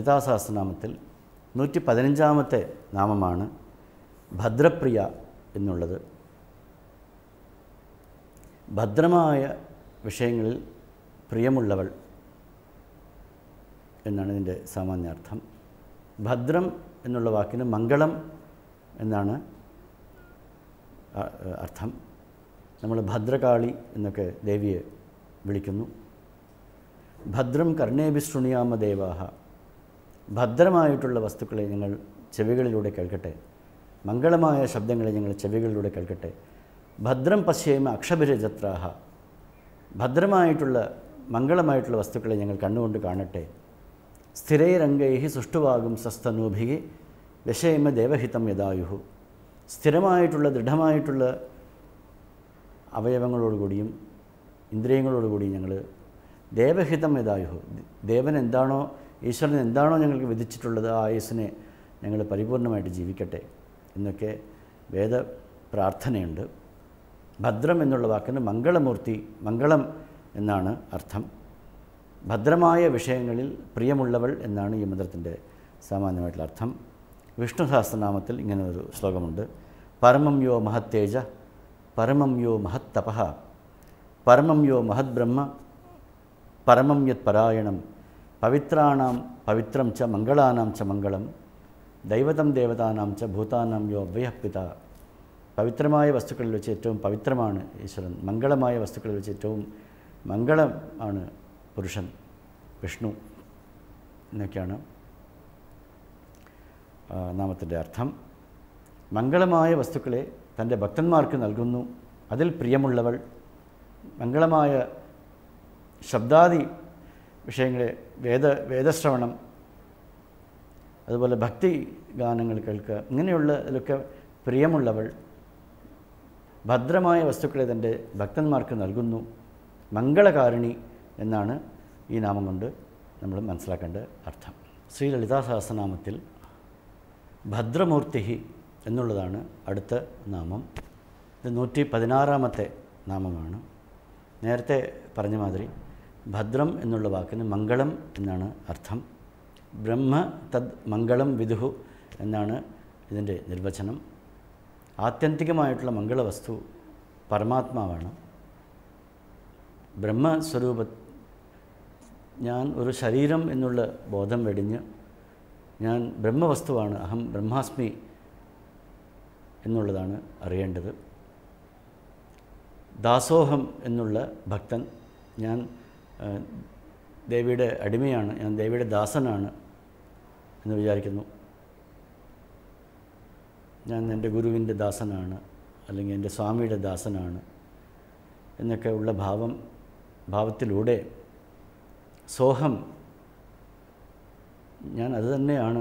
ലളിതാ സഹസ്രനാമത്തിൽ നൂറ്റി പതിനഞ്ചാമത്തെ നാമമാണ് ഭദ്രപ്രിയ എന്നുള്ളത് ഭദ്രമായ വിഷയങ്ങളിൽ പ്രിയമുള്ളവൾ എന്നാണ് ഇതിൻ്റെ സാമാന്യാർത്ഥം ഭദ്രം എന്നുള്ള വാക്കിന് മംഗളം എന്നാണ് അ- അർത്ഥം നമ്മൾ ഭദ്രകാളി എന്നൊക്കെ ദേവിയെ വിളിക്കുന്നു ഭദ്രം കർണേഭി ശൃണിയാമ ദേവാഹ ഭദ്രമായിട്ടുള്ള വസ്തുക്കളെ ഞങ്ങൾ ചെവികളിലൂടെ കേൾക്കട്ടെ മംഗളമായ ശബ്ദങ്ങളെ ഞങ്ങൾ ചെവികളിലൂടെ കേൾക്കട്ടെ ഭദ്രം പശ്യേമ അക്ഷഭിരജത്രാഹ ഭദ്രമായിട്ടുള്ള മംഗളമായിട്ടുള്ള വസ്തുക്കളെ ഞങ്ങൾ കണ്ണുകൊണ്ട് കാണട്ടെ സ്ഥിരൈരംഗൈഹി സുഷ്ടുവാകും സസ്തനൂഭി വിഷയമ ദേവഹിതം യഥായുഹു സ്ഥിരമായിട്ടുള്ള ദൃഢമായിട്ടുള്ള അവയവങ്ങളോടുകൂടിയും ഇന്ദ്രിയങ്ങളോടുകൂടിയും ഞങ്ങൾ ദേവഹിതം യഥായുഹു ദേവൻ എന്താണോ ഈശ്വരൻ എന്താണോ ഞങ്ങൾക്ക് വിധിച്ചിട്ടുള്ളത് ആ ആയുസ്സിനെ ഞങ്ങൾ പരിപൂർണമായിട്ട് ജീവിക്കട്ടെ എന്നൊക്കെ വേദ പ്രാർത്ഥനയുണ്ട് ഭദ്രം എന്നുള്ള വാക്കിന് മംഗളമൂർത്തി മംഗളം എന്നാണ് അർത്ഥം ഭദ്രമായ വിഷയങ്ങളിൽ പ്രിയമുള്ളവൾ എന്നാണ് ഈ മന്ത്രത്തിൻ്റെ സാമാന്യമായിട്ടുള്ള അർത്ഥം വിഷ്ണു സഹസ്രനാമത്തിൽ ഇങ്ങനെ ഒരു ശ്ലോകമുണ്ട് പരമം യോ മഹത്തേജ പരമം യോ മഹത്തപ പരമം യോ മഹദ്ബ്രഹ്മ പരമം യത് പരായണം പവിത്രാണാം പവിത്രം ച മംഗളാനാം ച മംഗളം ദൈവതം ദേവതാനാം ച ഭൂതാനാം യോ അവ്യപിത പവിത്രമായ വസ്തുക്കളിൽ വെച്ച് ഏറ്റവും പവിത്രമാണ് ഈശ്വരൻ മംഗളമായ വസ്തുക്കളിൽ വെച്ച് ഏറ്റവും മംഗളം ആണ് പുരുഷൻ വിഷ്ണു എന്നൊക്കെയാണ് നാമത്തിൻ്റെ അർത്ഥം മംഗളമായ വസ്തുക്കളെ തൻ്റെ ഭക്തന്മാർക്ക് നൽകുന്നു അതിൽ പ്രിയമുള്ളവൾ മംഗളമായ ശബ്ദാദി വിഷയങ്ങളെ വേദ വേദശ്രവണം അതുപോലെ ഭക്തി ഗാനങ്ങൾ കേൾക്കുക ഇങ്ങനെയുള്ള ഇതിലൊക്കെ പ്രിയമുള്ളവൾ ഭദ്രമായ വസ്തുക്കളെ തൻ്റെ ഭക്തന്മാർക്ക് നൽകുന്നു മംഗളകാരിണി എന്നാണ് ഈ നാമം കൊണ്ട് നമ്മൾ മനസ്സിലാക്കേണ്ട അർത്ഥം ശ്രീ ലളിതാ സഹസ്രനാമത്തിൽ ഭദ്രമൂർത്തി എന്നുള്ളതാണ് അടുത്ത നാമം ഇത് നൂറ്റി പതിനാറാമത്തെ നാമമാണ് നേരത്തെ പറഞ്ഞ മാതിരി ഭദ്രം എന്നുള്ള വാക്കിന് മംഗളം എന്നാണ് അർത്ഥം ബ്രഹ്മ തദ് മംഗളം വിദുഹു എന്നാണ് ഇതിൻ്റെ നിർവചനം ആത്യന്തികമായിട്ടുള്ള മംഗളവസ്തു പരമാത്മാവാണ് ബ്രഹ്മസ്വരൂപ ഞാൻ ഒരു ശരീരം എന്നുള്ള ബോധം വെടിഞ്ഞ് ഞാൻ ബ്രഹ്മവസ്തുവാണ് അഹം ബ്രഹ്മാസ്മി എന്നുള്ളതാണ് അറിയേണ്ടത് ദാസോഹം എന്നുള്ള ഭക്തൻ ഞാൻ ആ, ദേവിയുടെ അടിമയാണ് ഞാൻ ദേവിയുടെ ദാസനാണ് എന്ന് വിചാരിക്കുന്നു ഞാൻ എൻ്റെ ഗുരുവിൻ്റെ ദാസനാണ് അല്ലെങ്കിൽ എൻ്റെ സ്വാമിയുടെ ദാസനാണ് എന്നൊക്കെ ഉള്ള ഭാവം ഭാവത്തിലൂടെ സോഹം ഞാൻ അത് തന്നെയാണ്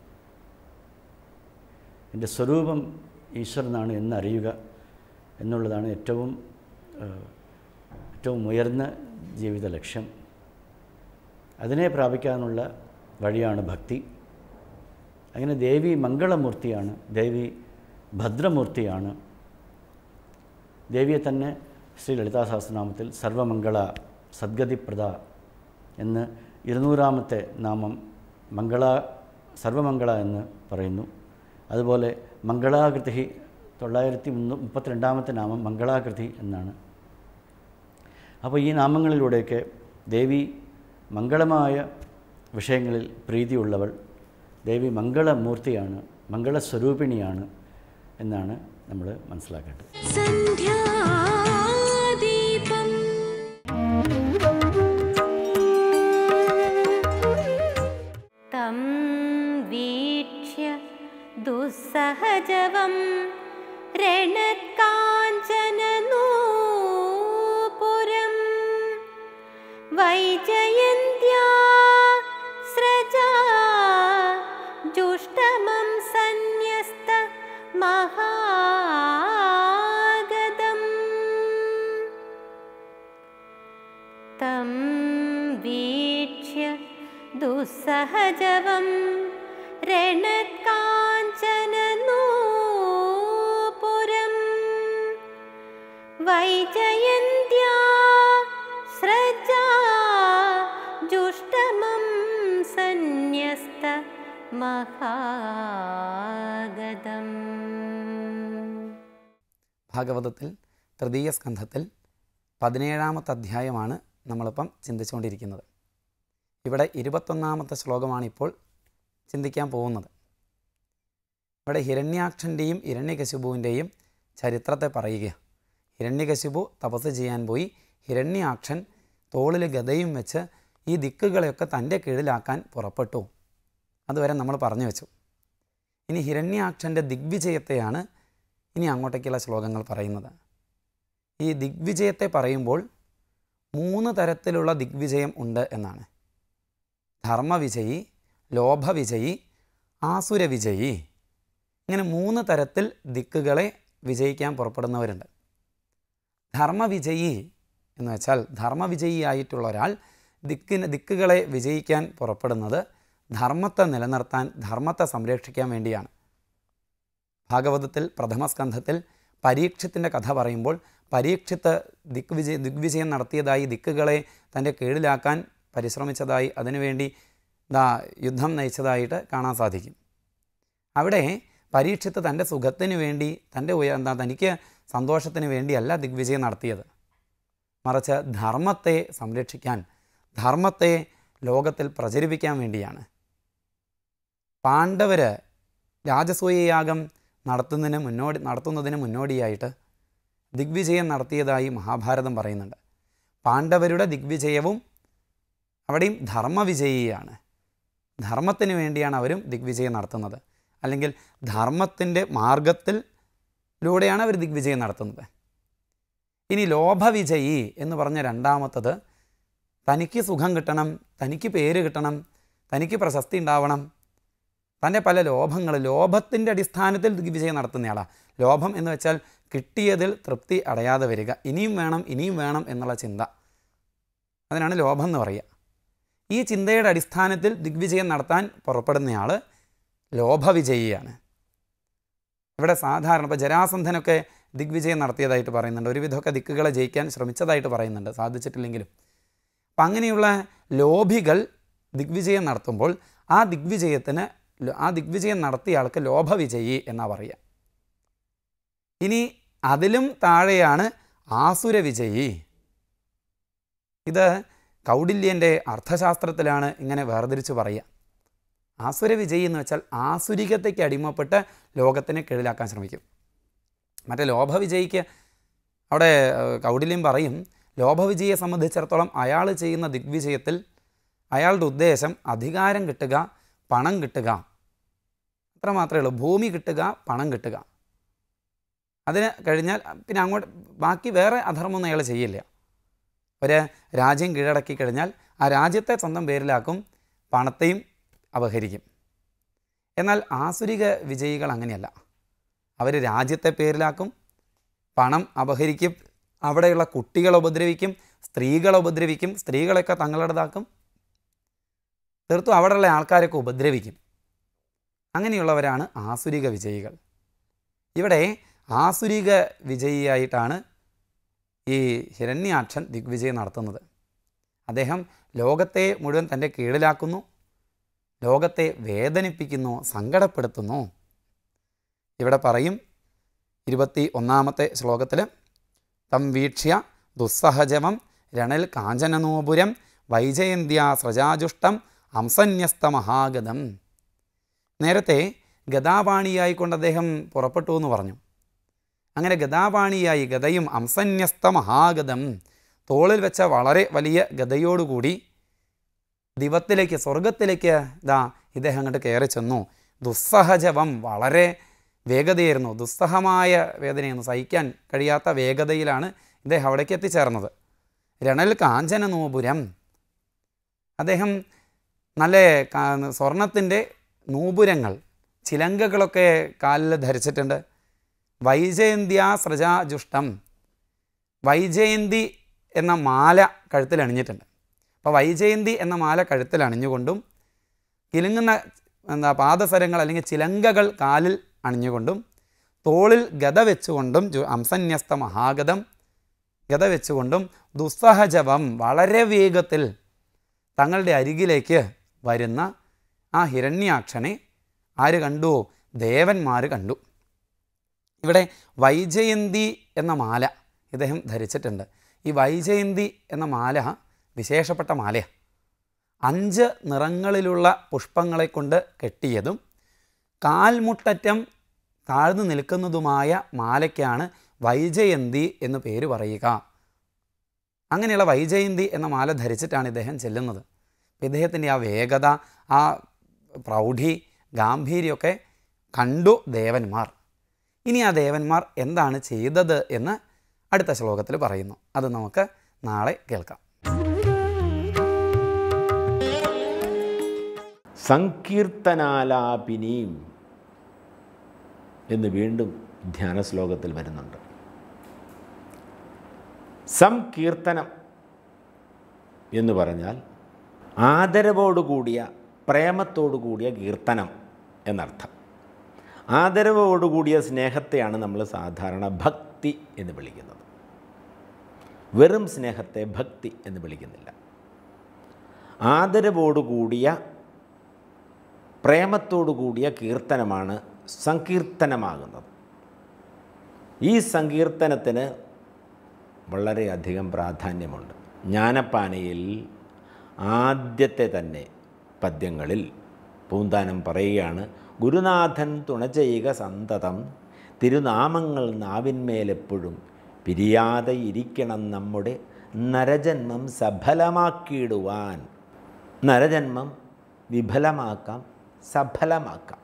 എൻ്റെ സ്വരൂപം ഈശ്വരനാണ് എന്നറിയുക എന്നുള്ളതാണ് ഏറ്റവും ആ, ഏറ്റവും ഉയർന്ന ജീവിത ലക്ഷ്യം അതിനെ പ്രാപിക്കാനുള്ള വഴിയാണ് ഭക്തി അങ്ങനെ ദേവി മംഗളമൂർത്തിയാണ് ദേവി ഭദ്രമൂർത്തിയാണ് ദേവിയെ തന്നെ ശ്രീ ലളിതാ സഹസ്രനാമത്തിൽ സർവമംഗള സദ്ഗതിപ്രദ എന്ന് ഇരുന്നൂറാമത്തെ നാമം മംഗള സർവമംഗള എന്ന് പറയുന്നു അതുപോലെ മംഗളാകൃതി തൊള്ളായിരത്തി മുന്നൂ മുപ്പത്തിരണ്ടാമത്തെ നാമം മംഗളാകൃതി എന്നാണ് അപ്പോൾ ഈ നാമങ്ങളിലൂടെയൊക്കെ ദേവി മംഗളമായ വിഷയങ്ങളിൽ പ്രീതിയുള്ളവൾ ദേവി മംഗളമൂർത്തിയാണ് മംഗളസ്വരൂപിണിയാണ് എന്നാണ് നമ്മൾ മനസ്സിലാക്കേണ്ടത് സന്ധ്യാദീപം तं वीक्ष्य दुस्सहजवं रणत्काञ्चननूपुरं वैजयन्त्या स्रजा जुष्टमं सन्न्यस्त महागदम् तं वीक्ष्य दुस्सहजवं रणत्काञ्चननूपुरं वैजयन्त्या स्रजा जुष्टमं सन्न्यस्त महागदम् ഭാഗവതത്തിൽ തൃതീയ സ്കന്ധത്തിൽ പതിനേഴാമത്തെ അധ്യായമാണ് നമ്മളിപ്പം ചിന്തിച്ചുകൊണ്ടിരിക്കുന്നത് ഇവിടെ ഇരുപത്തൊന്നാമത്തെ ശ്ലോകമാണ് ഇപ്പോൾ ചിന്തിക്കാൻ പോകുന്നത് ഇവിടെ ഹിരണ്യാക്ഷൻ്റെയും ഹിരണ്യകശിപുവിൻ്റെയും ചരിത്രത്തെ പറയുക ഹിരണ്യകശിപു തപസ് ചെയ്യാൻ പോയി ഹിരണ്യാക്ഷൻ തോളിൽ ഗതയും വെച്ച് ഈ ദിക്കുകളെയൊക്കെ തൻ്റെ കീഴിലാക്കാൻ പുറപ്പെട്ടു അതുവരെ നമ്മൾ പറഞ്ഞു വെച്ചു ഇനി ഹിരണ്യാക്ഷൻ്റെ ദിഗ്വിജയത്തെയാണ് ഇനി അങ്ങോട്ടേക്കുള്ള ശ്ലോകങ്ങൾ പറയുന്നത് ഈ ദിഗ്വിജയത്തെ പറയുമ്പോൾ മൂന്ന് തരത്തിലുള്ള ദിഗ്വിജയം ഉണ്ട് എന്നാണ് ധർമ്മവിജയി ലോഭവിജയി ആസുരവിജയി ഇങ്ങനെ മൂന്ന് തരത്തിൽ ദിക്കുകളെ വിജയിക്കാൻ പുറപ്പെടുന്നവരുണ്ട് ധർമ്മവിജയി എന്ന് വെച്ചാൽ ധർമ്മവിജയിയായിട്ടുള്ള ഒരാൾ ദിക്കിന് ദിക്കുകളെ വിജയിക്കാൻ പുറപ്പെടുന്നത് ധർമ്മത്തെ നിലനിർത്താൻ ധർമ്മത്തെ സംരക്ഷിക്കാൻ വേണ്ടിയാണ് ഭാഗവതത്തിൽ പ്രഥമസ്കന്ധത്തിൽ പരീക്ഷത്തിൻ്റെ കഥ പറയുമ്പോൾ പരീക്ഷിത്ത് ദിഗ്വിജയ ദിഗ്വിജയം നടത്തിയതായി ദിക്കുകളെ തൻ്റെ കീഴിലാക്കാൻ പരിശ്രമിച്ചതായി അതിനുവേണ്ടി ദാ യുദ്ധം നയിച്ചതായിട്ട് കാണാൻ സാധിക്കും അവിടെ പരീക്ഷിത്ത് തൻ്റെ സുഖത്തിന് വേണ്ടി തൻ്റെ ഉയ എന്താ തനിക്ക് സന്തോഷത്തിന് വേണ്ടിയല്ല ദിഗ്വിജയം നടത്തിയത് മറിച്ച് ധർമ്മത്തെ സംരക്ഷിക്കാൻ ധർമ്മത്തെ ലോകത്തിൽ പ്രചരിപ്പിക്കാൻ വേണ്ടിയാണ് പാണ്ഡവർ രാജസൂയയാഗം നടത്തുന്നതിന് മുന്നോടി നടത്തുന്നതിന് മുന്നോടിയായിട്ട് ദിഗ്വിജയം നടത്തിയതായി മഹാഭാരതം പറയുന്നുണ്ട് പാണ്ഡവരുടെ ദിഗ്വിജയവും അവിടെയും ധർമ്മവിജയിയാണ് ധർമ്മത്തിന് വേണ്ടിയാണ് അവരും ദിഗ്വിജയം നടത്തുന്നത് അല്ലെങ്കിൽ ധർമ്മത്തിൻ്റെ മാർഗത്തിലൂടെയാണ് അവർ ദിഗ്വിജയം നടത്തുന്നത് ഇനി ലോഭവിജയി എന്ന് പറഞ്ഞ രണ്ടാമത്തത് തനിക്ക് സുഖം കിട്ടണം തനിക്ക് പേര് കിട്ടണം തനിക്ക് പ്രശസ്തി ഉണ്ടാവണം തൻ്റെ പല ലോഭങ്ങൾ ലോഭത്തിൻ്റെ അടിസ്ഥാനത്തിൽ ദിഗ്വിജയം നടത്തുന്നയാളാണ് ലോഭം എന്ന് വെച്ചാൽ കിട്ടിയതിൽ തൃപ്തി അടയാതെ വരിക ഇനിയും വേണം ഇനിയും വേണം എന്നുള്ള ചിന്ത അതിനാണ് ലോഭം എന്ന് പറയുക ഈ ചിന്തയുടെ അടിസ്ഥാനത്തിൽ ദിഗ്വിജയം നടത്താൻ പുറപ്പെടുന്നയാൾ ലോഭവിജയിയാണ് ഇവിടെ സാധാരണ ഇപ്പോൾ ജരാസന്ധനൊക്കെ ദിഗ്വിജയം നടത്തിയതായിട്ട് പറയുന്നുണ്ട് ഒരുവിധമൊക്കെ ദിക്കുകളെ ജയിക്കാൻ ശ്രമിച്ചതായിട്ട് പറയുന്നുണ്ട് സാധിച്ചിട്ടില്ലെങ്കിലും അപ്പം അങ്ങനെയുള്ള ലോഭികൾ ദിഗ്വിജയം നടത്തുമ്പോൾ ആ ദിഗ്വിജയത്തിന് ലോ- ആ ദിഗ്വിജയം നടത്തിയ ആൾക്ക് ലോഭവിജയി എന്നാ പറയുക ഇനി അതിലും താഴെയാണ് ആസുരവിജയി ഇത് കൗടില്യൻ്റെ അർത്ഥശാസ്ത്രത്തിലാണ് ഇങ്ങനെ വേർതിരിച്ച് പറയുക ആസുരവിജയി എന്ന് വെച്ചാൽ ആസുരികതയ്ക്ക് അടിമപ്പെട്ട് ലോകത്തിനെ കീഴിലാക്കാൻ ശ്രമിക്കും മറ്റേ ലോഭവിജയിക്ക് അവിടെ ഏഹ്, കൗടില്യം പറയും ലോഭവിജയെ സംബന്ധിച്ചിടത്തോളം അയാൾ ചെയ്യുന്ന ദിഗ്വിജയത്തിൽ അയാളുടെ ഉദ്ദേശം അധികാരം കിട്ടുക പണം കിട്ടുക അത്ര മാത്രമേ ഉള്ളൂ ഭൂമി കിട്ടുക പണം കിട്ടുക അതിന് കഴിഞ്ഞാൽ പിന്നെ അങ്ങോട്ട് ബാക്കി വേറെ അധർമ്മമൊന്നും അയാൾ ചെയ്യില്ല ഒരു രാജ്യം കീഴടക്കി കഴിഞ്ഞാൽ ആ രാജ്യത്തെ സ്വന്തം പേരിലാക്കും പണത്തെയും അപഹരിക്കും എന്നാൽ ആസുരിക വിജയികൾ അങ്ങനെയല്ല അവർ രാജ്യത്തെ പേരിലാക്കും പണം അപഹരിക്കും അവിടെയുള്ള കുട്ടികളെ ഉപദ്രവിക്കും സ്ത്രീകളെ ഉപദ്രവിക്കും സ്ത്രീകളെയൊക്കെ തങ്ങളുടേതാക്കും തീർത്തും അവിടെയുള്ള ആൾക്കാരൊക്കെ ഉപദ്രവിക്കും അങ്ങനെയുള്ളവരാണ് ആസുരിക വിജയികൾ ഇവിടെ ആസുരിക വിജയിയായിട്ടാണ് ഈ ഹിരണ്യാക്ഷൻ ദിഗ്വിജയം നടത്തുന്നത് അദ്ദേഹം ലോകത്തെ മുഴുവൻ തൻ്റെ കീഴിലാക്കുന്നു ലോകത്തെ വേദനിപ്പിക്കുന്നു സങ്കടപ്പെടുത്തുന്നു ഇവിടെ പറയും ഇരുപത്തി ഒന്നാമത്തെ ശ്ലോകത്തിൽ തം വീക്ഷ്യ ദുസ്സഹജമം രണൽ കാഞ്ചനനോപുരം വൈജയന്ത്യ സ്രജാജുഷ്ടം അംസന്യസ്ത മഹാഗതം നേരത്തെ ഗതാപാണിയായിക്കൊണ്ട് അദ്ദേഹം പുറപ്പെട്ടു എന്ന് പറഞ്ഞു അങ്ങനെ ഗതാപാണിയായി ഗതയും അംസന്യസ്ത മഹാഗതം തോളിൽ വെച്ച വളരെ വലിയ ഗതയോടുകൂടി ദിവത്തിലേക്ക് സ്വർഗത്തിലേക്ക് ഇതാ ഇദ്ദേഹം അങ്ങോട്ട് കയറി ചെന്നു ദുസ്സഹജവം വളരെ വേഗതയായിരുന്നു ദുസ്സഹമായ വേദനയായിരുന്നു സഹിക്കാൻ കഴിയാത്ത വേഗതയിലാണ് ഇദ്ദേഹം അവിടേക്ക് എത്തിച്ചേർന്നത് രണൽ കാഞ്ചന നൂപുരം അദ്ദേഹം നല്ല കാ- സ്വർണത്തിൻ്റെ നൂപുരങ്ങൾ ചിലങ്കകളൊക്കെ കാലിൽ ധരിച്ചിട്ടുണ്ട് വൈജയന്ത്യ സൃജാജുഷ്ടം വൈജയന്തി എന്ന മാല കഴുത്തിൽ അണിഞ്ഞിട്ടുണ്ട് അപ്പോൾ വൈജയന്തി എന്ന മാല കഴുത്തിൽ അണിഞ്ഞുകൊണ്ടും കിലുങ്ങുന്ന എന്താ പാദസരങ്ങൾ അല്ലെങ്കിൽ ചിലങ്കകൾ കാലിൽ അണിഞ്ഞുകൊണ്ടും തോളിൽ ഗത വെച്ചുകൊണ്ടും ജു അംസന്യസ്ത മഹാഗതം ഗത വെച്ചുകൊണ്ടും ദുസ്സഹജവം വളരെ വേഗത്തിൽ തങ്ങളുടെ അരികിലേക്ക് വരുന്ന ആ ഹിരണ്യാക്ഷനെ ആര് കണ്ടു ദേവന്മാർ കണ്ടു ഇവിടെ വൈജയന്തി എന്ന മാല ഇദ്ദേഹം ധരിച്ചിട്ടുണ്ട് ഈ വൈജയന്തി എന്ന മാല വിശേഷപ്പെട്ട മാലയാണ് അഞ്ച് നിറങ്ങളിലുള്ള പുഷ്പങ്ങളെ കൊണ്ട് കെട്ടിയതും കാൽമുട്ടറ്റം താഴ്ന്നു നിൽക്കുന്നതുമായ മാലയ്ക്കാണ് വൈജയന്തി എന്ന് പേര് പറയുക അങ്ങനെയുള്ള വൈജയന്തി എന്ന മാല ധരിച്ചിട്ടാണ് ഇദ്ദേഹം ചെല്ലുന്നത് ഇദ്ദേഹത്തിൻ്റെ ആ വേഗത ആ പ്രൗഢി ഗാംഭീര്യമൊക്കെ കണ്ടു ദേവന്മാർ ഇനി ആ ദേവന്മാർ എന്താണ് ചെയ്തത് എന്ന് അടുത്ത ശ്ലോകത്തിൽ പറയുന്നു അത് നമുക്ക് നാളെ കേൾക്കാം സങ്കീർത്തനാലാപിനീം എന്ന് വീണ്ടും ധ്യാന ശ്ലോകത്തിൽ വരുന്നുണ്ട് സംകീർത്തനം എന്ന് പറഞ്ഞാൽ ആദരവോടുകൂടിയ പ്രേമത്തോടുകൂടിയ കീർത്തനം എന്നർത്ഥം ആദരവോടുകൂടിയ സ്നേഹത്തെയാണ് നമ്മൾ സാധാരണ ഭക്തി എന്ന് വിളിക്കുന്നത് വെറും സ്നേഹത്തെ ഭക്തി എന്ന് വിളിക്കുന്നില്ല ആദരവോടുകൂടിയ പ്രേമത്തോടു കൂടിയ കീർത്തനമാണ് സങ്കീർത്തനമാകുന്നത് ഈ സങ്കീർത്തനത്തിന് വളരെയധികം പ്രാധാന്യമുണ്ട് ജ്ഞാനപ്പാനയിൽ ആദ്യത്തെ തന്നെ പദ്യങ്ങളിൽ പൂന്താനം പറയുകയാണ് ഗുരുനാഥൻ തുണ ചെയ്യുക സന്തതം തിരുനാമങ്ങൾ നാവിന്മേലെപ്പോഴും പിരിയാതെ ഇരിക്കണം നമ്മുടെ നരജന്മം സഫലമാക്കിയിടുവാൻ നരജന്മം വിഫലമാക്കാം സഫലമാക്കാം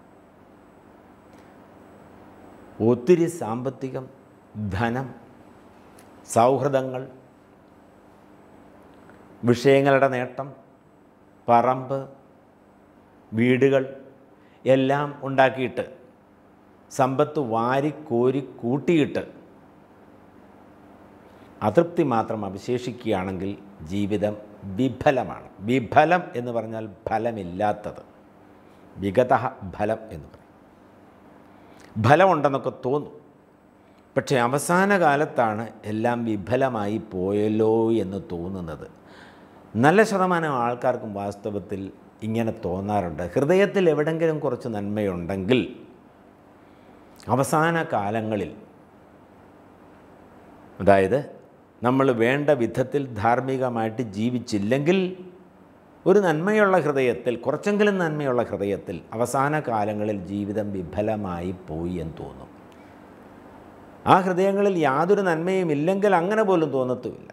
ഒത്തിരി സാമ്പത്തികം ധനം സൗഹൃദങ്ങൾ വിഷയങ്ങളുടെ നേട്ടം പറമ്പ് വീടുകൾ എല്ലാം ഉണ്ടാക്കിയിട്ട് സമ്പത്ത് വാരി കോരി കൂട്ടിയിട്ട് അതൃപ്തി മാത്രം അവശേഷിക്കുകയാണെങ്കിൽ ജീവിതം വിഫലമാണ് വിഫലം എന്ന് പറഞ്ഞാൽ ഫലമില്ലാത്തത് വിഗത ഫലം എന്ന് പറയും ഫലമുണ്ടെന്നൊക്കെ തോന്നും പക്ഷേ അവസാന കാലത്താണ് എല്ലാം വിഫലമായി പോയല്ലോ എന്ന് തോന്നുന്നത് നല്ല ശതമാനം ആൾക്കാർക്കും വാസ്തവത്തിൽ ഇങ്ങനെ തോന്നാറുണ്ട് ഹൃദയത്തിൽ എവിടെങ്കിലും കുറച്ച് നന്മയുണ്ടെങ്കിൽ അവസാന കാലങ്ങളിൽ അതായത് നമ്മൾ വേണ്ട വിധത്തിൽ ധാർമ്മികമായിട്ട് ജീവിച്ചില്ലെങ്കിൽ ഒരു നന്മയുള്ള ഹൃദയത്തിൽ കുറച്ചെങ്കിലും നന്മയുള്ള ഹൃദയത്തിൽ അവസാന കാലങ്ങളിൽ ജീവിതം വിഫലമായി പോയി എന്ന് തോന്നും ആ ഹൃദയങ്ങളിൽ യാതൊരു നന്മയും ഇല്ലെങ്കിൽ അങ്ങനെ പോലും തോന്നത്തുമില്ല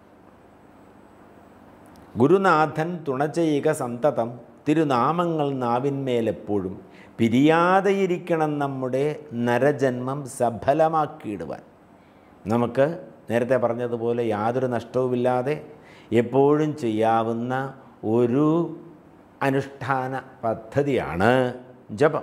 ഗുരുനാഥൻ തുണ ചെയ്യുക സന്തതം തിരുനാമങ്ങൾ നാവിന്മേലെപ്പോഴും പിരിയാതെയിരിക്കണം നമ്മുടെ നരജന്മം സഫലമാക്കിയിടുവാൻ നമുക്ക് നേരത്തെ പറഞ്ഞതുപോലെ യാതൊരു നഷ്ടവുമില്ലാതെ എപ്പോഴും ചെയ്യാവുന്ന ഒരു അനുഷ്ഠാന പദ്ധതിയാണ് ജപം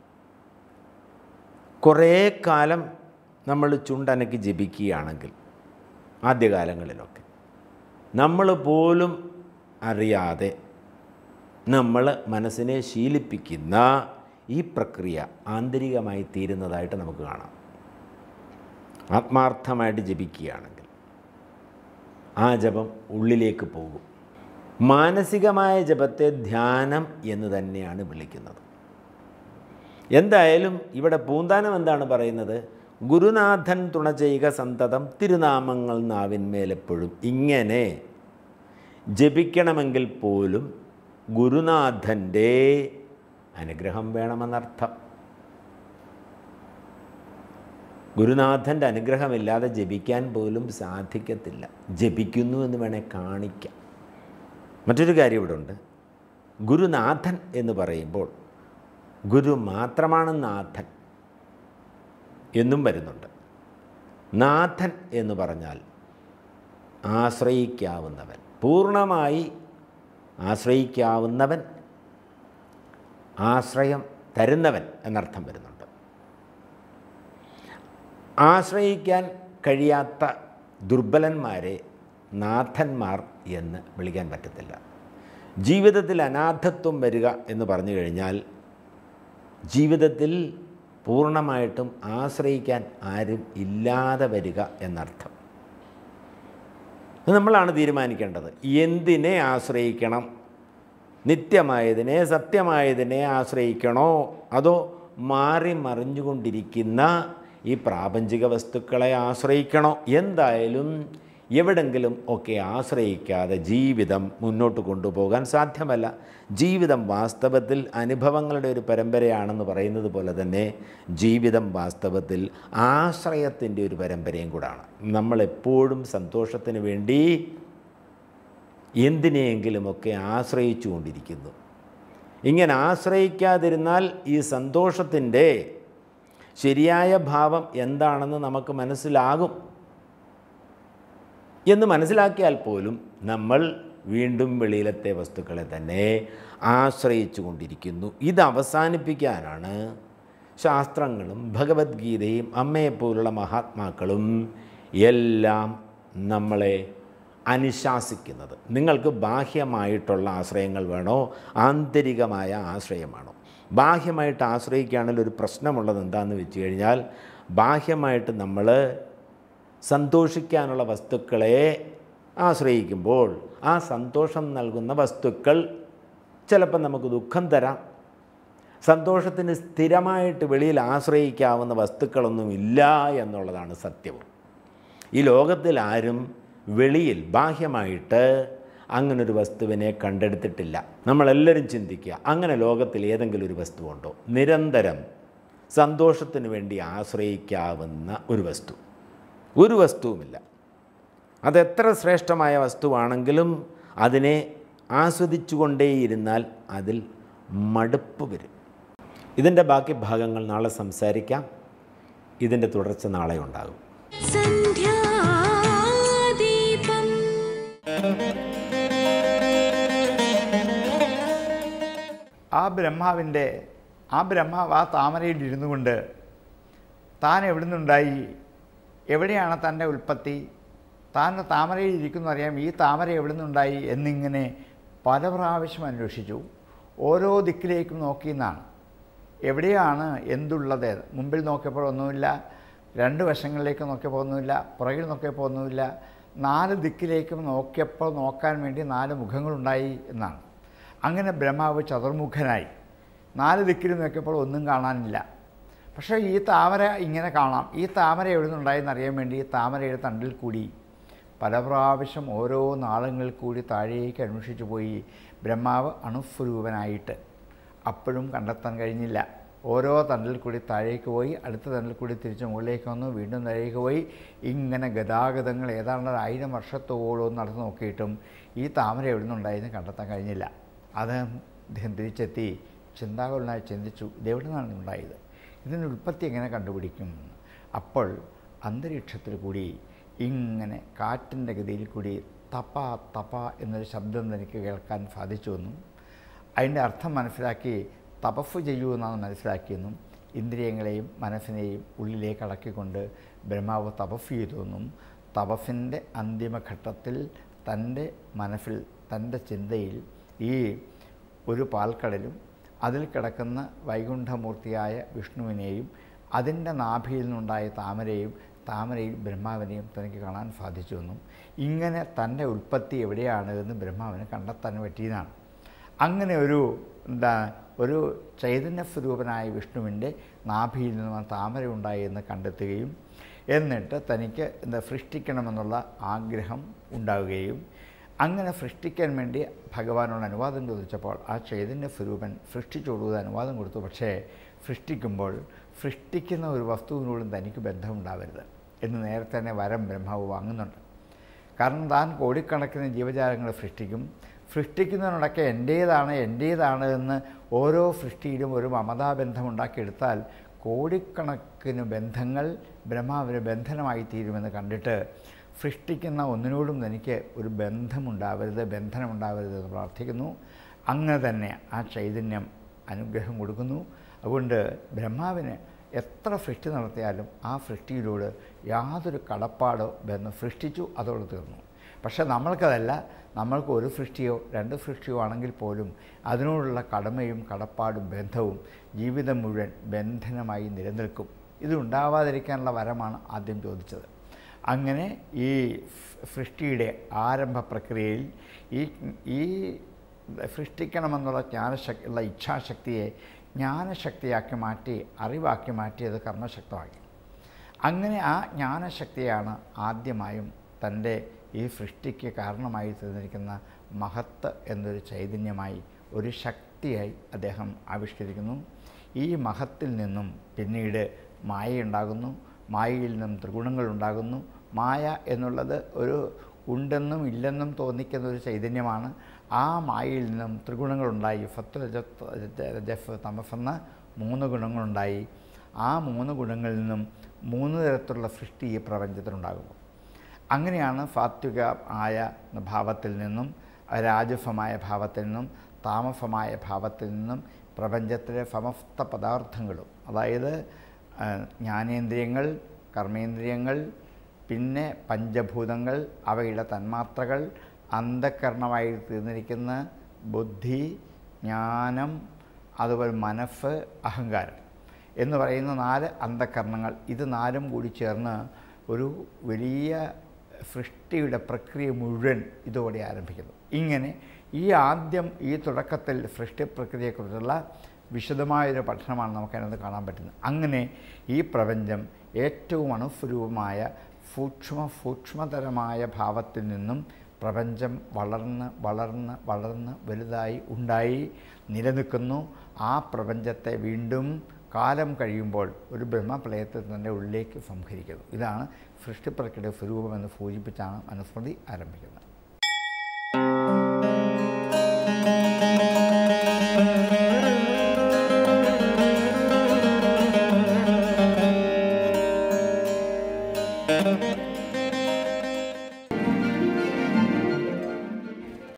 കുറേ കാലം നമ്മൾ ചുണ്ടനക്ക് ജപിക്കുകയാണെങ്കിൽ ആദ്യകാലങ്ങളിലൊക്കെ നമ്മൾ പോലും അറിയാതെ നമ്മൾ മനസ്സിനെ ശീലിപ്പിക്കുന്ന ഈ പ്രക്രിയ ആന്തരികമായി തീരുന്നതായിട്ട് നമുക്ക് കാണാം ആത്മാർത്ഥമായിട്ട് ജപിക്കുകയാണെങ്കിൽ ആ ജപം ഉള്ളിലേക്ക് പോകും മാനസികമായ ജപത്തെ ധ്യാനം എന്ന് തന്നെയാണ് വിളിക്കുന്നത് എന്തായാലും ഇവിടെ പൂന്താനം എന്താണ് പറയുന്നത് ഗുരുനാഥൻ തുണ ചെയ്യുക സന്തതം തിരുനാമങ്ങൾ നാവിന്മേലെപ്പോഴും ഇങ്ങനെ ജപിക്കണമെങ്കിൽ പോലും ഗുരുനാഥൻ്റെ അനുഗ്രഹം വേണമെന്നർത്ഥം ഗുരുനാഥൻ്റെ അനുഗ്രഹമില്ലാതെ ജപിക്കാൻ പോലും സാധിക്കത്തില്ല ജപിക്കുന്നു എന്ന് വേണേൽ കാണിക്കാം മറ്റൊരു കാര്യം ഇവിടെ ഉണ്ട് ഗുരുനാഥൻ എന്ന് പറയുമ്പോൾ ഗുരു മാത്രമാണ് നാഥൻ എന്നും വരുന്നുണ്ട് നാഥൻ എന്ന് പറഞ്ഞാൽ ആശ്രയിക്കാവുന്നവൻ പൂർണ്ണമായി ആശ്രയിക്കാവുന്നവൻ ആശ്രയം തരുന്നവൻ എന്നർത്ഥം വരുന്നുണ്ട് ആശ്രയിക്കാൻ കഴിയാത്ത ദുർബലന്മാരെ നാഥന്മാർ എന്ന് വിളിക്കാൻ പറ്റത്തില്ല ജീവിതത്തിൽ അനാഥത്വം വരിക എന്ന് പറഞ്ഞു കഴിഞ്ഞാൽ ജീവിതത്തിൽ പൂർണ്ണമായിട്ടും ആശ്രയിക്കാൻ ആരും ഇല്ലാതെ വരിക എന്നർത്ഥം അത് നമ്മളാണ് തീരുമാനിക്കേണ്ടത് എന്തിനെ ആശ്രയിക്കണം നിത്യമായതിനെ സത്യമായതിനെ ആശ്രയിക്കണോ അതോ മാറി മറിഞ്ഞുകൊണ്ടിരിക്കുന്ന ഈ പ്രാപഞ്ചിക വസ്തുക്കളെ ആശ്രയിക്കണോ എന്തായാലും എവിടെങ്കിലും ഒക്കെ ആശ്രയിക്കാതെ ജീവിതം മുന്നോട്ട് കൊണ്ടുപോകാൻ സാധ്യമല്ല ജീവിതം വാസ്തവത്തിൽ അനുഭവങ്ങളുടെ ഒരു പരമ്പരയാണെന്ന് പറയുന്നത് പോലെ തന്നെ ജീവിതം വാസ്തവത്തിൽ ആശ്രയത്തിൻ്റെ ഒരു പരമ്പരയും കൂടാണ് നമ്മളെപ്പോഴും സന്തോഷത്തിന് വേണ്ടി എന്തിനെയെങ്കിലുമൊക്കെ ആശ്രയിച്ചു കൊണ്ടിരിക്കുന്നു ഇങ്ങനെ ആശ്രയിക്കാതിരുന്നാൽ ഈ സന്തോഷത്തിൻ്റെ ശരിയായ ഭാവം എന്താണെന്ന് നമുക്ക് മനസ്സിലാകും എന്ന് മനസ്സിലാക്കിയാൽ പോലും നമ്മൾ വീണ്ടും വെളിയിലത്തെ വസ്തുക്കളെ തന്നെ ആശ്രയിച്ചു കൊണ്ടിരിക്കുന്നു ഇത് അവസാനിപ്പിക്കാനാണ് ശാസ്ത്രങ്ങളും ഭഗവത്ഗീതയും അമ്മയെപ്പോലുള്ള മഹാത്മാക്കളും എല്ലാം നമ്മളെ അനുശാസിക്കുന്നത് നിങ്ങൾക്ക് ബാഹ്യമായിട്ടുള്ള ആശ്രയങ്ങൾ വേണോ ആന്തരികമായ ആശ്രയമാണോ ബാഹ്യമായിട്ട് ആശ്രയിക്കുകയാണെങ്കിൽ ഒരു പ്രശ്നമുള്ളത് എന്താണെന്ന് വെച്ച് കഴിഞ്ഞാൽ ബാഹ്യമായിട്ട് നമ്മൾ സന്തോഷിക്കാനുള്ള വസ്തുക്കളെ ആശ്രയിക്കുമ്പോൾ ആ സന്തോഷം നൽകുന്ന വസ്തുക്കൾ ചിലപ്പോൾ നമുക്ക് ദുഃഖം തരാം സന്തോഷത്തിന് സ്ഥിരമായിട്ട് വെളിയിൽ ആശ്രയിക്കാവുന്ന വസ്തുക്കളൊന്നും ഇല്ല എന്നുള്ളതാണ് സത്യവും ഈ ലോകത്തിൽ ആരും വെളിയിൽ ബാഹ്യമായിട്ട് അങ്ങനൊരു വസ്തുവിനെ കണ്ടെടുത്തിട്ടില്ല നമ്മളെല്ലാവരും ചിന്തിക്കുക അങ്ങനെ ലോകത്തിൽ ഏതെങ്കിലും ഒരു വസ്തുവുണ്ടോ നിരന്തരം സന്തോഷത്തിന് വേണ്ടി ആശ്രയിക്കാവുന്ന ഒരു വസ്തു ഒരു വസ്തുവുമില്ല അതെത്ര ശ്രേഷ്ഠമായ വസ്തുവാണെങ്കിലും അതിനെ ആസ്വദിച്ചുകൊണ്ടേയിരുന്നാൽ അതിൽ മടുപ്പ് വരും ഇതിൻ്റെ ബാക്കി ഭാഗങ്ങൾ നാളെ സംസാരിക്കാം ഇതിൻ്റെ തുടർച്ച നാളെ ഉണ്ടാകും സന്ധ്യാദീപം ആ ബ്രഹ്മാവിൻ്റെ ആ ബ്രഹ്മാവ് ആ താമരയിൽ ഇരുന്നു കൊണ്ട് താൻ എവിടെ നിന്നുണ്ടായി എവിടെയാണ് തൻ്റെ ഉൽപ്പത്തി താൻ താമരയിൽ ഇരിക്കുന്നു അറിയാം ഈ താമര എവിടെ നിന്നുണ്ടായി എന്നിങ്ങനെ പല പ്രാവശ്യം അന്വേഷിച്ചു ഓരോ ദിക്കിലേക്കും നോക്കിയെന്നാണ് എവിടെയാണ് എന്തുള്ളത് മുമ്പിൽ നോക്കിയപ്പോൾ ഒന്നുമില്ല രണ്ട് വശങ്ങളിലേക്ക് നോക്കിയപ്പോൾ ഒന്നുമില്ല പുറകിൽ നോക്കിയപ്പോൾ ഒന്നുമില്ല നാല് ദിക്കിലേക്കും നോക്കിയപ്പോൾ നോക്കാൻ വേണ്ടി നാല് മുഖങ്ങളുണ്ടായി എന്നാണ് അങ്ങനെ ബ്രഹ്മാവ് ചതുർമുഖനായി നാല് ദിക്കിൽ നോക്കിയപ്പോൾ ഒന്നും കാണാനില്ല പക്ഷേ ഈ താമര ഇങ്ങനെ കാണാം ഈ താമര എവിടെ നിന്നുണ്ടായെന്ന് അറിയാൻ വേണ്ടി ഈ താമരയുടെ തണ്ടിൽ കൂടി പല പ്രാവശ്യം ഓരോ നാളങ്ങളിൽ കൂടി താഴേക്ക് അന്വേഷിച്ചു പോയി ബ്രഹ്മാവ് അണുസ്വരൂപനായിട്ട് അപ്പോഴും കണ്ടെത്താൻ കഴിഞ്ഞില്ല ഓരോ തണ്ടിൽ കൂടി താഴേക്ക് പോയി അടുത്ത തണ്ടിൽ കൂടി തിരിച്ച് മുകളിലേക്ക് വന്നു വീണ്ടും താഴേക്ക് പോയി ഇങ്ങനെ ഗതാഗതങ്ങൾ ഏതാണ്ട് ഒരു ആയിരം വർഷത്തോളം നടന്നു നോക്കിയിട്ടും ഈ താമര എവിടെ നിന്നുണ്ടായെന്ന് കണ്ടെത്താൻ കഴിഞ്ഞില്ല അത് അദ്ദേഹം തിരിച്ചെത്തി ചിന്താകുലനായി ചിന്തിച്ചു ഇതെവിടെ നിന്നാണ് ഉണ്ടായത് ഇതിൻ്റെ ഉൽപ്പത്തി എങ്ങനെ കണ്ടുപിടിക്കും അപ്പോൾ അന്തരീക്ഷത്തിൽ കൂടി ഇങ്ങനെ കാറ്റിൻ്റെ ഗതിയിൽ കൂടി തപ്പ തപ്പ എന്നൊരു ശബ്ദം തനിക്ക് കേൾക്കാൻ സാധിച്ചു എന്നും അതിൻ്റെ അർത്ഥം മനസ്സിലാക്കി തപസ് ചെയ്യൂ എന്നാണ് മനസ്സിലാക്കിയെന്നും ഇന്ദ്രിയങ്ങളെയും മനസ്സിനെയും ഉള്ളിലേക്ക് അടക്കിക്കൊണ്ട് ബ്രഹ്മാവ് തപസ് ചെയ്തു എന്നും തപസ്സിൻ്റെ അന്തിമഘട്ടത്തിൽ തൻ്റെ മനസ്സിൽ തൻ്റെ ചിന്തയിൽ ഈ ഒരു പാൽക്കടലും അതിൽ കിടക്കുന്ന വൈകുണ്ഠമൂർത്തിയായ വിഷ്ണുവിനെയും അതിൻ്റെ നാഭിയിൽ നിന്നുണ്ടായ താമരയും താമരയിൽ ബ്രഹ്മാവിനെയും തനിക്ക് കാണാൻ സാധിച്ചുവെന്നും ഇങ്ങനെ തൻ്റെ ഉൽപ്പത്തി എവിടെയാണ് എന്ന് ബ്രഹ്മാവിന് കണ്ടെത്താൻ പറ്റിയതാണ് അങ്ങനെ ഒരു എന്താ ഒരു ചൈതന്യ സ്വരൂപനായ വിഷ്ണുവിൻ്റെ നാഭിയിൽ നിന്ന് താമര ഉണ്ടായി എന്ന് കണ്ടെത്തുകയും എന്നിട്ട് തനിക്ക് എന്താ സൃഷ്ടിക്കണമെന്നുള്ള ആഗ്രഹം ഉണ്ടാവുകയും അങ്ങനെ സൃഷ്ടിക്കാൻ വേണ്ടി ഭഗവാനോട് അനുവാദം ചോദിച്ചപ്പോൾ ആ ചൈതന്യ സ്വരൂപൻ സൃഷ്ടിച്ചു കൊടുക്കുക അനുവാദം കൊടുത്തു പക്ഷേ സൃഷ്ടിക്കുമ്പോൾ സൃഷ്ടിക്കുന്ന ഒരു വസ്തുവിനോടും തനിക്ക് ബന്ധമുണ്ടാവരുത് എന്ന് നേരത്തെ തന്നെ വരം ബ്രഹ്മാവ് വാങ്ങുന്നുണ്ട് കാരണം താൻ കോടിക്കണക്കിന് ജീവജാലങ്ങളെ സൃഷ്ടിക്കും സൃഷ്ടിക്കുന്നതിനോടൊക്കെ എൻ്റേതാണ് എൻ്റേതാണ് എന്ന് ഓരോ സൃഷ്ടിയിലും ഒരു മമതാബന്ധം ഉണ്ടാക്കിയെടുത്താൽ കോടിക്കണക്കിന് ബന്ധങ്ങൾ ബ്രഹ്മാവിന് ബന്ധനമായി തീരുമെന്ന് കണ്ടിട്ട് സൃഷ്ടിക്കുന്ന ഒന്നിനോടും തനിക്ക് ഒരു ബന്ധമുണ്ടാവരുത് ബന്ധനമുണ്ടാവരുത് എന്ന് പ്രാർത്ഥിക്കുന്നു അങ്ങനെ തന്നെ ആ ചൈതന്യം അനുഗ്രഹം കൊടുക്കുന്നു അതുകൊണ്ട് ബ്രഹ്മാവിന് എത്ര സൃഷ്ടി നടത്തിയാലും ആ സൃഷ്ടിയിലൂടെ യാതൊരു കടപ്പാടോ ബന്ധം സൃഷ്ടിച്ചു അതോടെ തീർന്നു പക്ഷേ നമ്മൾക്കതല്ല നമ്മൾക്ക് ഒരു സൃഷ്ടിയോ രണ്ട് സൃഷ്ടിയോ ആണെങ്കിൽ പോലും അതിനോടുള്ള കടമയും കടപ്പാടും ബന്ധവും ജീവിതം മുഴുവൻ ബന്ധനമായി നിലനിൽക്കും ഇത് ഉണ്ടാവാതിരിക്കാനുള്ള വരമാണ് ആദ്യം ചോദിച്ചത് അങ്ങനെ ഈ സൃഷ്ടിയുടെ ആരംഭ പ്രക്രിയയിൽ ഈ ഈ സൃഷ്ടിക്കണമെന്നുള്ള ജ്ഞാനശക്തി ഉള്ള ഇച്ഛാശക്തിയെ ജ്ഞാനശക്തിയാക്കി മാറ്റി അറിവാക്കി മാറ്റിയത് കർമ്മശക്തമാക്കി അങ്ങനെ ആ ജ്ഞാനശക്തിയാണ് ആദ്യമായും തൻ്റെ ഈ സൃഷ്ടിക്ക് കാരണമായി തീർന്നിരിക്കുന്ന മഹത്ത് എന്നൊരു ചൈതന്യമായി ഒരു ശക്തിയായി അദ്ദേഹം ആവിഷ്കരിക്കുന്നു ഈ മഹത്തിൽ നിന്നും പിന്നീട് മായയുണ്ടാകുന്നു മായയിൽ നിന്നും ത്രിഗുണങ്ങൾ ഉണ്ടാകുന്നു മായ എന്നുള്ളത് ഒരു ഉണ്ടെന്നും ഇല്ലെന്നും തോന്നിക്കുന്ന ഒരു ചൈതന്യമാണ് ആ മായയിൽ നിന്നും ത്രിഗുണങ്ങളുണ്ടായി ഫത്ത് രജത്ത് രജഫ് തമഫെന്ന മൂന്ന് ഗുണങ്ങളുണ്ടായി ആ മൂന്ന് ഗുണങ്ങളിൽ നിന്നും മൂന്ന് തരത്തിലുള്ള സൃഷ്ടി ഈ പ്രപഞ്ചത്തിലുണ്ടാകുന്നു അങ്ങനെയാണ് സാത്വിക ആയ ഭാവത്തിൽ നിന്നും രാജഫമായ ഭാവത്തിൽ നിന്നും താമസമായ ഭാവത്തിൽ നിന്നും പ്രപഞ്ചത്തിലെ സമസ്ത പദാർത്ഥങ്ങളും അതായത് ആ, ജ്ഞാനേന്ദ്രിയങ്ങൾ കർമ്മേന്ദ്രിയങ്ങൾ പിന്നെ പഞ്ചഭൂതങ്ങൾ അവയുടെ തന്മാത്രകൾ അന്ധകരണമായി തീർന്നിരിക്കുന്ന ബുദ്ധി ജ്ഞാനം അതുപോലെ മനസ്സ് അഹങ്കാരം എന്ന് പറയുന്ന നാല് അന്ധകരണങ്ങൾ ഇത് നാലും കൂടി ചേർന്ന് ഒരു വലിയ സൃഷ്ടിയുടെ പ്രക്രിയ മുഴുവൻ ഇതോടെ ആരംഭിക്കുന്നു ഇങ്ങനെ ഈ ആദ്യം ഈ തുടക്കത്തിൽ സൃഷ്ടി പ്രക്രിയയെക്കുറിച്ചുള്ള വിശദമായൊരു പഠനമാണ് നമുക്കതിനകത്ത് കാണാൻ പറ്റുന്നത് അങ്ങനെ ഈ പ്രപഞ്ചം ഏറ്റവും അണുസ്വരൂപമായ സൂക്ഷ്മ സൂക്ഷ്മതരമായ ഭാവത്തിൽ നിന്നും പ്രപഞ്ചം വളർന്ന് വളർന്ന് വളർന്ന് വലുതായി ഉണ്ടായി നിലനിൽക്കുന്നു ആ പ്രപഞ്ചത്തെ വീണ്ടും കാലം കഴിയുമ്പോൾ ഒരു ബ്രഹ്മപ്രളയത്തിൽ തൻ്റെ ഉള്ളിലേക്ക് സംഹരിക്കുന്നു ഇതാണ് സൃഷ്ടിപ്രക്രിയ സ്വരൂപമെന്ന് സൂചിപ്പിച്ചാണ് മനുസ്മൃതി ആരംഭിക്കുന്നത്